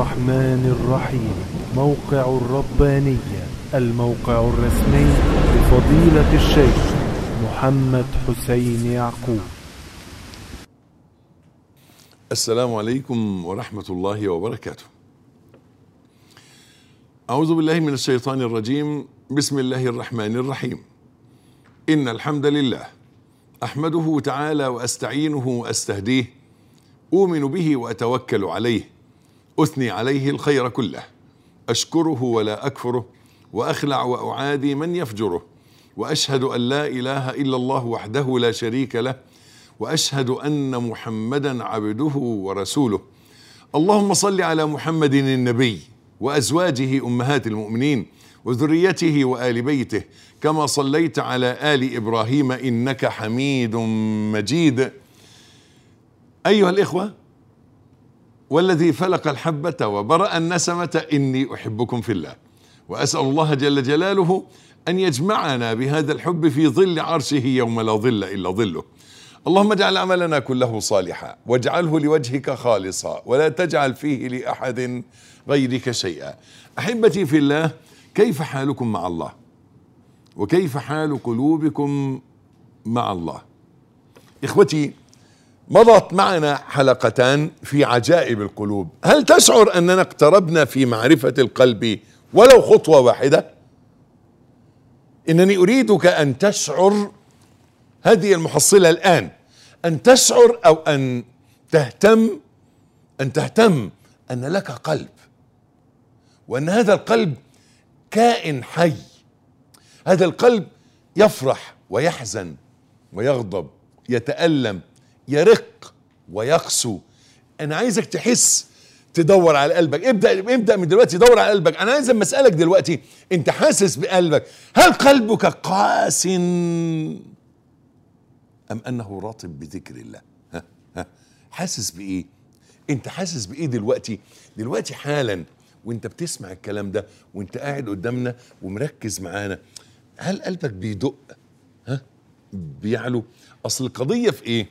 الرحمن الرحيم موقع الربانية الموقع الرسمي لفضيلة الشيخ محمد حسين يعقوب السلام عليكم ورحمة الله وبركاته. أعوذ بالله من الشيطان الرجيم، بسم الله الرحمن الرحيم. إن الحمد لله أحمده تعالى وأستعينه وأستهديه، أؤمن به وأتوكل عليه، أثني عليه الخير كله، أشكره ولا أكفره، وأخلع وأعادي من يفجره، وأشهد أن لا إله إلا الله وحده لا شريك له، واشهد ان محمدا عبده ورسوله اللهم صل على محمد النبي وازواجه امهات المؤمنين وذريته وال بيته كما صليت على ال ابراهيم انك حميد مجيد ايها الاخوه والذي فلق الحبه وبرا النسمه اني احبكم في الله واسال الله جل جلاله ان يجمعنا بهذا الحب في ظل عرشه يوم لا ظل الا ظله اللهم اجعل عملنا كله صالحا واجعله لوجهك خالصا ولا تجعل فيه لاحد غيرك شيئا احبتي في الله كيف حالكم مع الله وكيف حال قلوبكم مع الله اخوتي مضت معنا حلقتان في عجائب القلوب هل تشعر اننا اقتربنا في معرفه القلب ولو خطوه واحده انني اريدك ان تشعر هذه المحصلة الآن أن تشعر أو أن تهتم أن تهتم أن لك قلب وأن هذا القلب كائن حي هذا القلب يفرح ويحزن ويغضب يتألم يرق ويقسو أنا عايزك تحس تدور على قلبك ابدأ ابدأ من دلوقتي دور على قلبك أنا عايز أما أسألك دلوقتي أنت حاسس بقلبك هل قلبك قاس أم أنه راطب بذكر الله ها ها حاسس بإيه أنت حاسس بإيه دلوقتي دلوقتي حالا وانت بتسمع الكلام ده وانت قاعد قدامنا ومركز معانا هل قلبك بيدق ها بيعلو اصل القضيه في ايه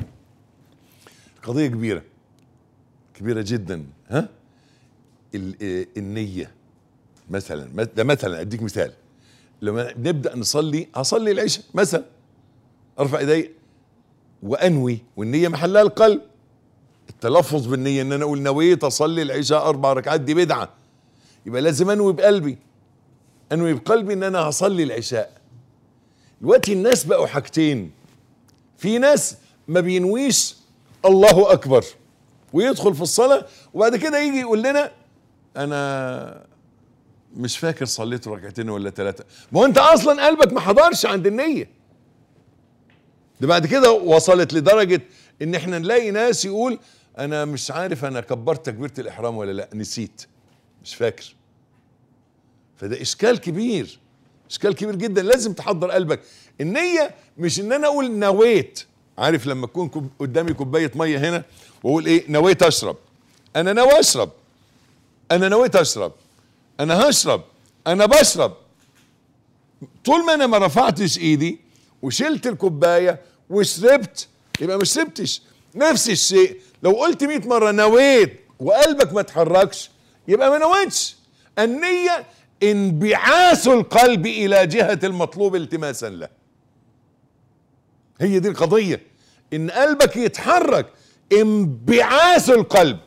قضيه كبيره كبيره جدا ها النيه مثلا ده مثلا اديك مثال لما نبدا نصلي هصلي العشاء مثلا ارفع ايدي وانوي والنيه محلها القلب التلفظ بالنيه ان انا اقول نويت اصلي العشاء اربع ركعات دي بدعه يبقى لازم انوي بقلبي انوي بقلبي ان انا هصلي العشاء دلوقتي الناس بقوا حاجتين في ناس ما بينويش الله اكبر ويدخل في الصلاه وبعد كده يجي يقول لنا انا مش فاكر صليت ركعتين ولا ثلاثه ما هو انت اصلا قلبك ما حضرش عند النيه ده بعد كده وصلت لدرجة ان احنا نلاقي ناس يقول انا مش عارف انا كبرت تكبيرة الاحرام ولا لا نسيت مش فاكر فده اشكال كبير اشكال كبير جدا لازم تحضر قلبك النية مش ان انا اقول نويت عارف لما تكون كب قدامي كوباية مية هنا واقول ايه نويت اشرب انا ناوي اشرب انا نويت اشرب انا هشرب انا بشرب طول ما انا ما رفعتش ايدي وشلت الكوبايه وشربت يبقى ما شربتش نفس الشيء لو قلت 100 مره نويت وقلبك ما اتحركش يبقى ما نويتش النيه انبعاث القلب الى جهه المطلوب التماسا له هي دي القضيه ان قلبك يتحرك انبعاث القلب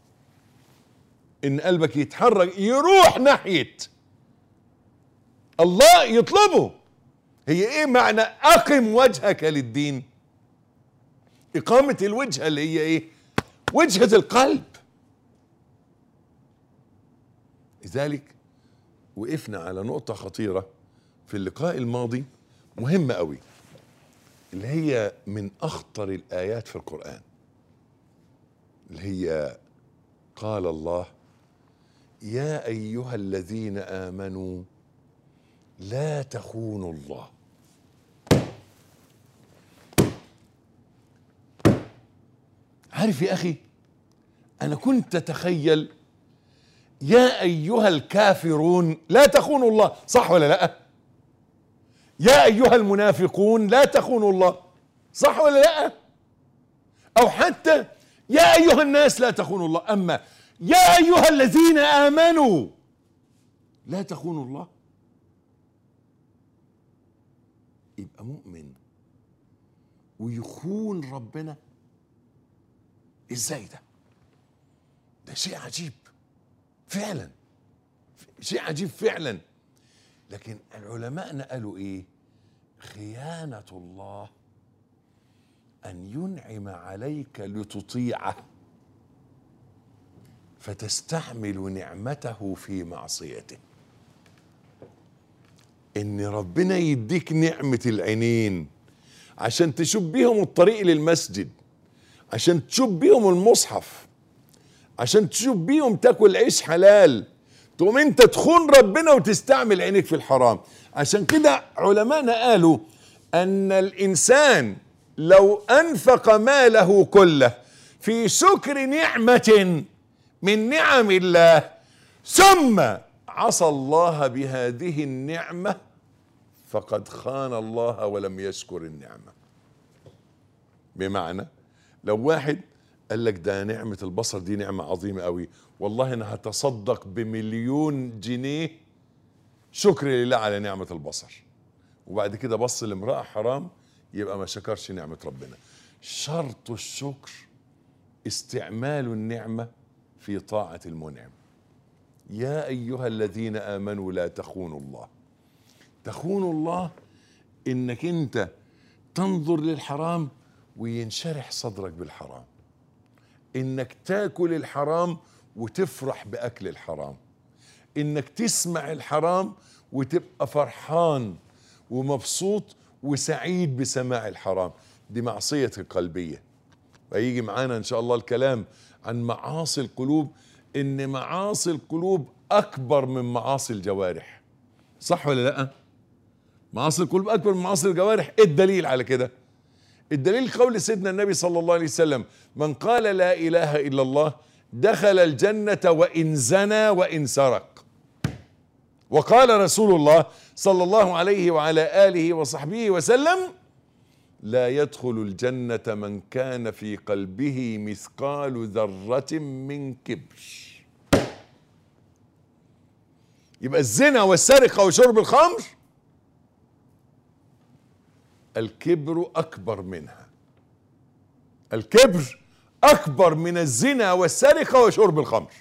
ان قلبك يتحرك يروح ناحيه الله يطلبه هي ايه معنى اقم وجهك للدين اقامة الوجهة اللي هي ايه وجهة القلب لذلك وقفنا على نقطة خطيرة في اللقاء الماضي مهمة قوي اللي هي من اخطر الايات في القرآن اللي هي قال الله يا ايها الذين امنوا لا تخونوا الله عارف يا اخي انا كنت اتخيل يا ايها الكافرون لا تخونوا الله صح ولا لا يا ايها المنافقون لا تخونوا الله صح ولا لا او حتى يا ايها الناس لا تخونوا الله اما يا ايها الذين امنوا لا تخونوا الله يبقى مؤمن ويخون ربنا ازاي ده ده شيء عجيب فعلا شيء عجيب فعلا لكن العلماء قالوا ايه خيانة الله أن ينعم عليك لتطيعه فتستعمل نعمته في معصيته ان ربنا يديك نعمة العينين عشان تشوف بيهم الطريق للمسجد عشان تشوف بيهم المصحف عشان تشوف بيهم تاكل عيش حلال تقوم انت تخون ربنا وتستعمل عينيك في الحرام عشان كده علماءنا قالوا ان الانسان لو انفق ماله كله في شكر نعمه من نعم الله ثم عصى الله بهذه النعمه فقد خان الله ولم يشكر النعمه بمعنى لو واحد قال لك ده نعمه البصر دي نعمه عظيمه قوي والله انا هتصدق بمليون جنيه شكر لله على نعمه البصر وبعد كده بص لامراه حرام يبقى ما شكرش نعمه ربنا شرط الشكر استعمال النعمه في طاعه المنعم يا ايها الذين امنوا لا تخونوا الله تخونوا الله انك انت تنظر للحرام وينشرح صدرك بالحرام انك تاكل الحرام وتفرح باكل الحرام انك تسمع الحرام وتبقى فرحان ومبسوط وسعيد بسماع الحرام دي معصيه القلبيه ويجي معانا ان شاء الله الكلام عن معاصي القلوب ان معاصي القلوب اكبر من معاصي الجوارح صح ولا لا معاصي القلوب اكبر من معاصي الجوارح ايه الدليل على كده الدليل قول سيدنا النبي صلى الله عليه وسلم من قال لا اله الا الله دخل الجنه وان زنى وان سرق وقال رسول الله صلى الله عليه وعلى اله وصحبه وسلم لا يدخل الجنه من كان في قلبه مثقال ذره من كبر يبقى الزنا والسرقه وشرب الخمر الكبر اكبر منها الكبر اكبر من الزنا والسرقه وشرب الخمر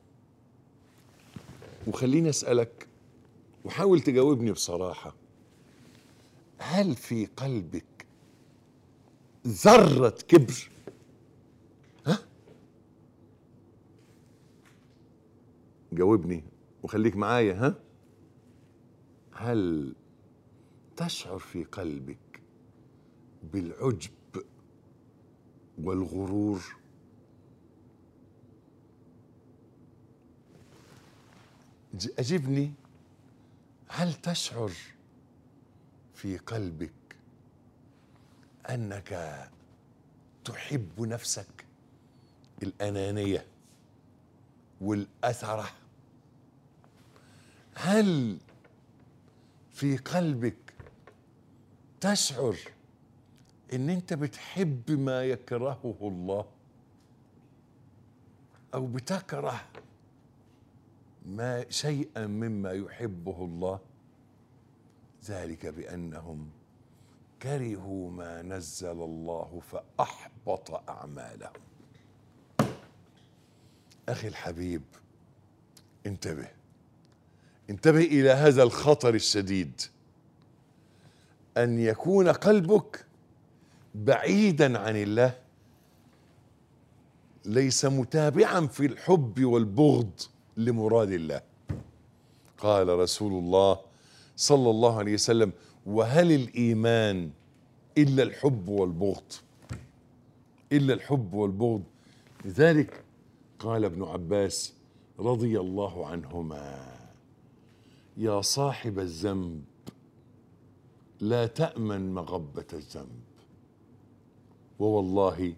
وخليني اسالك وحاول تجاوبني بصراحه هل في قلبك ذره كبر ها جاوبني وخليك معايا ها هل تشعر في قلبك بالعجب والغرور ج- أجبني هل تشعر في قلبك أنك تحب نفسك الأنانية والأثرة هل في قلبك تشعر ان انت بتحب ما يكرهه الله او بتكره ما شيئا مما يحبه الله ذلك بانهم كرهوا ما نزل الله فاحبط اعمالهم اخي الحبيب انتبه انتبه الى هذا الخطر الشديد ان يكون قلبك بعيدا عن الله ليس متابعا في الحب والبغض لمراد الله قال رسول الله صلى الله عليه وسلم وهل الايمان الا الحب والبغض الا الحب والبغض لذلك قال ابن عباس رضي الله عنهما يا صاحب الذنب لا تامن مغبه الذنب ووالله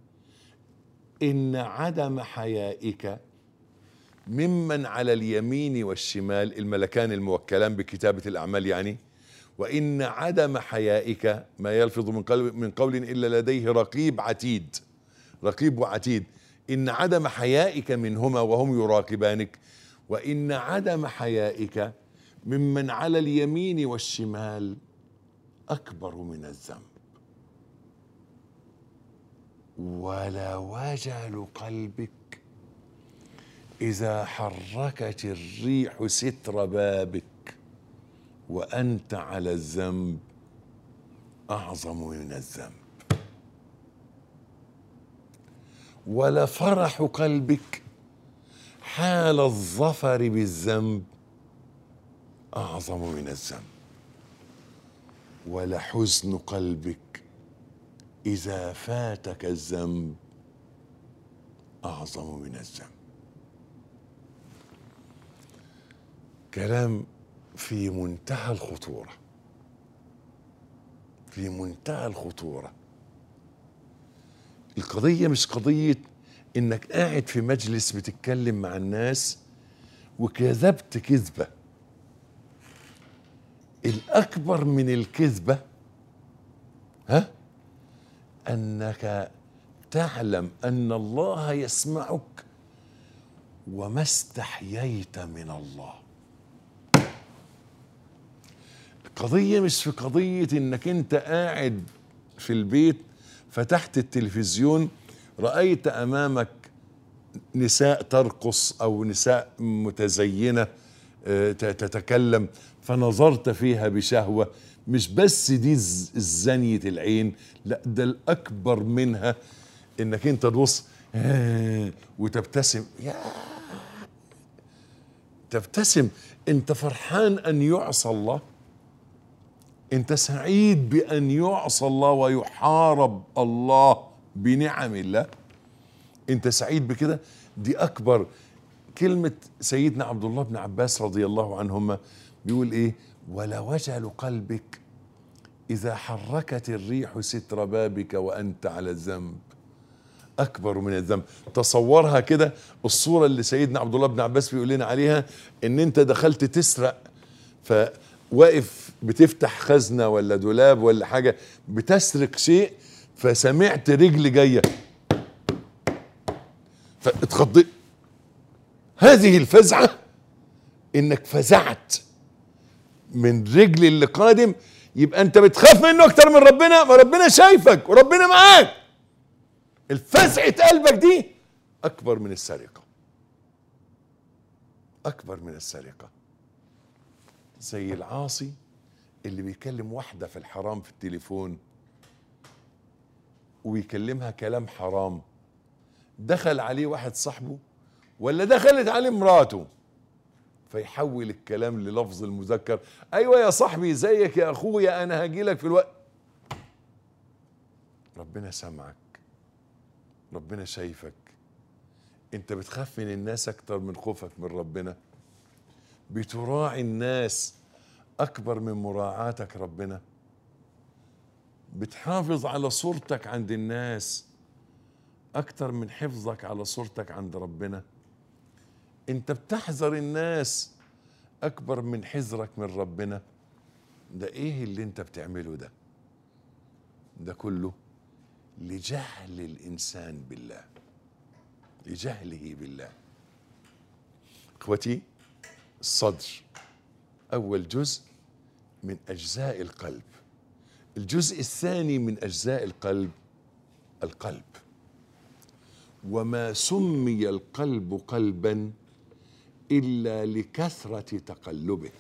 ان عدم حيائك ممن على اليمين والشمال الملكان الموكلان بكتابه الاعمال يعني وان عدم حيائك ما يلفظ من قول من قول الا لديه رقيب عتيد رقيب وعتيد إن عدم حيائك منهما وهم يراقبانك وإن عدم حيائك ممن على اليمين والشمال أكبر من الذنب ولوجل قلبك إذا حركت الريح ستر بابك وأنت على الذنب أعظم من الذنب ولفرح قلبك حال الظفر بالذنب أعظم من الذنب ولحزن قلبك إذا فاتك الذنب أعظم من الذنب كلام في منتهى الخطورة في منتهى الخطورة القضية مش قضية انك قاعد في مجلس بتتكلم مع الناس وكذبت كذبة الأكبر من الكذبة ها أنك تعلم أن الله يسمعك وما استحييت من الله القضية مش في قضية انك انت قاعد في البيت فتحت التلفزيون رأيت امامك نساء ترقص او نساء متزينة آه، ت- تتكلم فنظرت فيها بشهوة مش بس دي الز- الزنية العين لا ده الاكبر منها انك انت تبص آه، وتبتسم يا تبتسم انت فرحان ان يعصى الله انت سعيد بان يعصى الله ويحارب الله بنعم الله انت سعيد بكده دي اكبر كلمة سيدنا عبد الله بن عباس رضي الله عنهما بيقول ايه ولوجل قلبك اذا حركت الريح ستر بابك وانت على الذنب اكبر من الذنب تصورها كده الصوره اللي سيدنا عبد الله بن عباس بيقول لنا عليها ان انت دخلت تسرق فواقف بتفتح خزنه ولا دولاب ولا حاجه بتسرق شيء فسمعت رجل جايه فاتخضيت هذه الفزعه انك فزعت من رجل اللي قادم يبقى انت بتخاف منه اكتر من ربنا ما ربنا شايفك وربنا معاك الفزعة قلبك دي أكبر من السرقة أكبر من السرقة زي العاصي اللي بيكلم واحدة في الحرام في التليفون ويكلمها كلام حرام دخل عليه واحد صاحبه ولا دخلت عليه مراته فيحول الكلام للفظ المذكر ايوه يا صاحبي زيك يا اخويا انا هاجي لك في الوقت ربنا سمعك ربنا شايفك انت بتخاف من الناس اكتر من خوفك من ربنا بتراعي الناس اكبر من مراعاتك ربنا بتحافظ على صورتك عند الناس اكتر من حفظك على صورتك عند ربنا انت بتحذر الناس اكبر من حذرك من ربنا ده ايه اللي انت بتعمله ده ده كله لجهل الانسان بالله لجهله بالله اخوتي الصدر اول جزء من اجزاء القلب الجزء الثاني من اجزاء القلب القلب وما سمي القلب قلبا الا لكثره تقلبه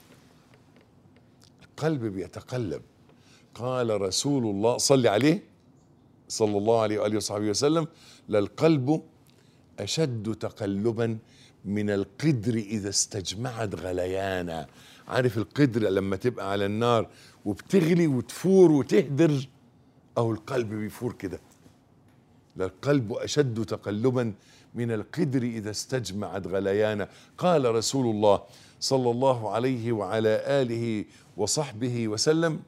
القلب بيتقلب قال رسول الله صل عليه صلى الله عليه واله وصحبه وسلم للقلب اشد تقلبا من القدر اذا استجمعت غليانا عارف القدر لما تبقى على النار وبتغلي وتفور وتهدر او القلب بيفور كده للقلب اشد تقلبا من القدر اذا استجمعت غليانا قال رسول الله صلى الله عليه وعلى اله وصحبه وسلم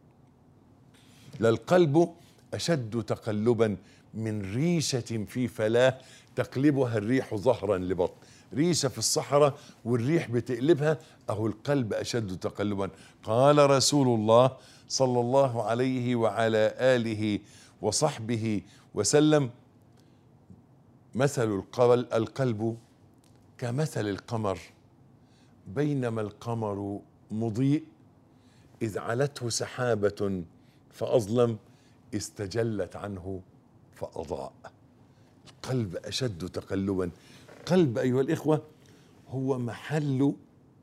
للقلب اشد تقلبا من ريشه في فلاه تقلبها الريح ظهرا لبطن ريشه في الصحراء والريح بتقلبها اهو القلب اشد تقلبا قال رسول الله صلى الله عليه وعلى اله وصحبه وسلم مثل القلب, القلب كمثل القمر بينما القمر مضيء إذ علته سحابة فأظلم استجلت عنه فأضاء القلب أشد تقلبا قلب أيها الإخوة هو محل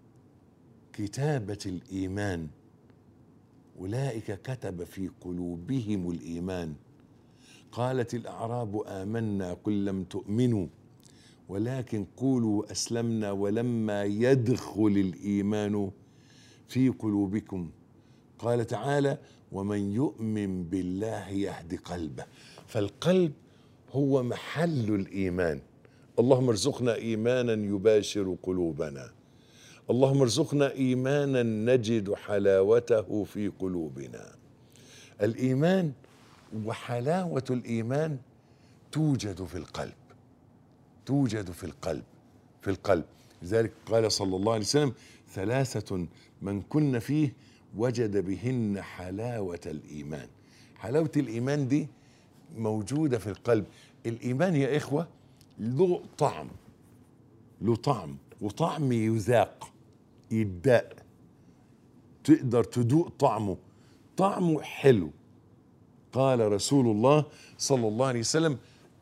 كتابة الإيمان أولئك كتب في قلوبهم الإيمان قالت الأعراب آمنا قل لم تؤمنوا ولكن قولوا أسلمنا ولما يدخل الإيمان في قلوبكم قال تعالى ومن يؤمن بالله يهد قلبه فالقلب هو محل الإيمان اللهم ارزقنا إيمانا يباشر قلوبنا اللهم ارزقنا ايمانا نجد حلاوته في قلوبنا الايمان وحلاوه الايمان توجد في القلب توجد في القلب في القلب لذلك قال صلى الله عليه وسلم ثلاثه من كن فيه وجد بهن حلاوه الايمان حلاوه الايمان دي موجوده في القلب الايمان يا اخوه له طعم له طعم وطعم يذاق يداق تقدر تدوق طعمه طعمه حلو قال رسول الله صلى الله عليه وسلم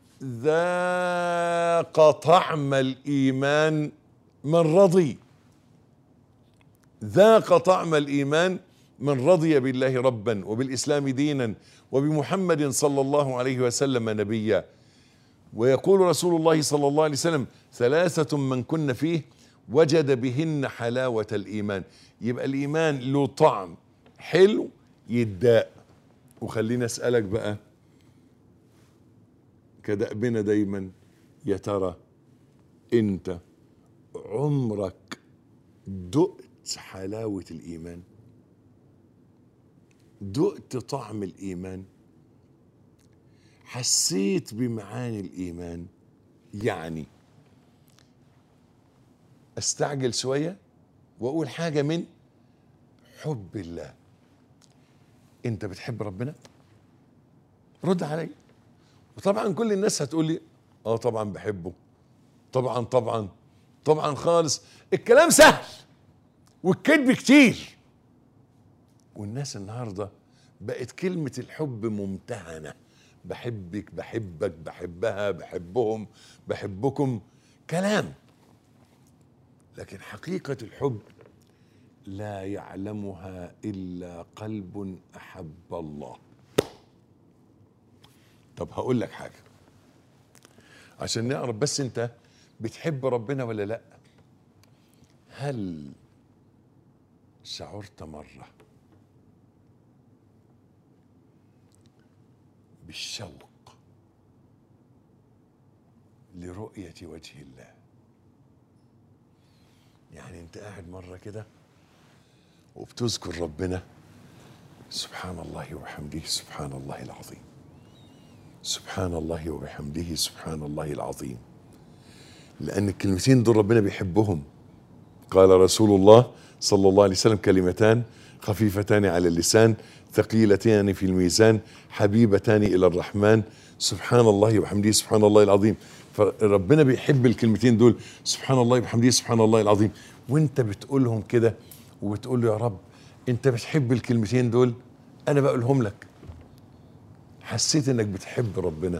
ذاق طعم الايمان من رضي ذاق طعم الايمان من رضي بالله ربا وبالاسلام دينا وبمحمد صلى الله عليه وسلم نبيا ويقول رسول الله صلى الله عليه وسلم ثلاثة من كن فيه وجد بهن حلاوة الإيمان يبقى الإيمان له طعم حلو يداء وخليني أسألك بقى كدأبنا دايما يا ترى أنت عمرك دقت حلاوة الإيمان دقت طعم الإيمان حسيت بمعاني الإيمان يعني استعجل شويه واقول حاجه من حب الله انت بتحب ربنا رد علي وطبعا كل الناس هتقول لي اه طبعا بحبه طبعا طبعا طبعا خالص الكلام سهل والكذب كتير والناس النهارده بقت كلمه الحب ممتهنه بحبك بحبك بحبها بحبهم بحبكم كلام لكن حقيقة الحب لا يعلمها إلا قلب أحب الله طب هقول لك حاجة عشان نعرف بس أنت بتحب ربنا ولا لأ هل شعرت مرة بالشوق لرؤية وجه الله يعني انت قاعد مرة كده وبتذكر ربنا سبحان الله وبحمده سبحان الله العظيم سبحان الله وبحمده سبحان الله العظيم لأن الكلمتين دول ربنا بيحبهم قال رسول الله صلى الله عليه وسلم كلمتان خفيفتان على اللسان ثقيلتان في الميزان حبيبتان إلى الرحمن سبحان الله وبحمده سبحان الله العظيم فربنا بيحب الكلمتين دول سبحان الله وبحمده سبحان الله العظيم وانت بتقولهم كده وبتقول له يا رب انت بتحب الكلمتين دول انا بقولهم لك حسيت انك بتحب ربنا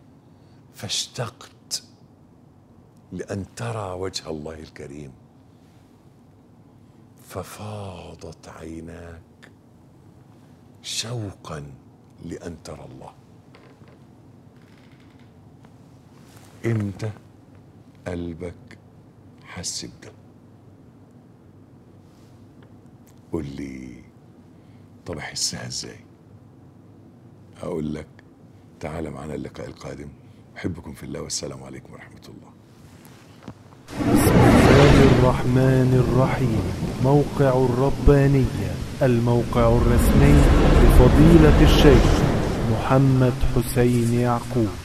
فاشتقت لان ترى وجه الله الكريم ففاضت عيناك شوقا لان ترى الله امتى قلبك حس بده قول لي طب احسها ازاي هقول لك تعال معنا اللقاء القادم احبكم في الله والسلام عليكم ورحمه الله الله الرحمن الرحيم موقع الربانية الموقع الرسمي لفضيلة الشيخ محمد حسين يعقوب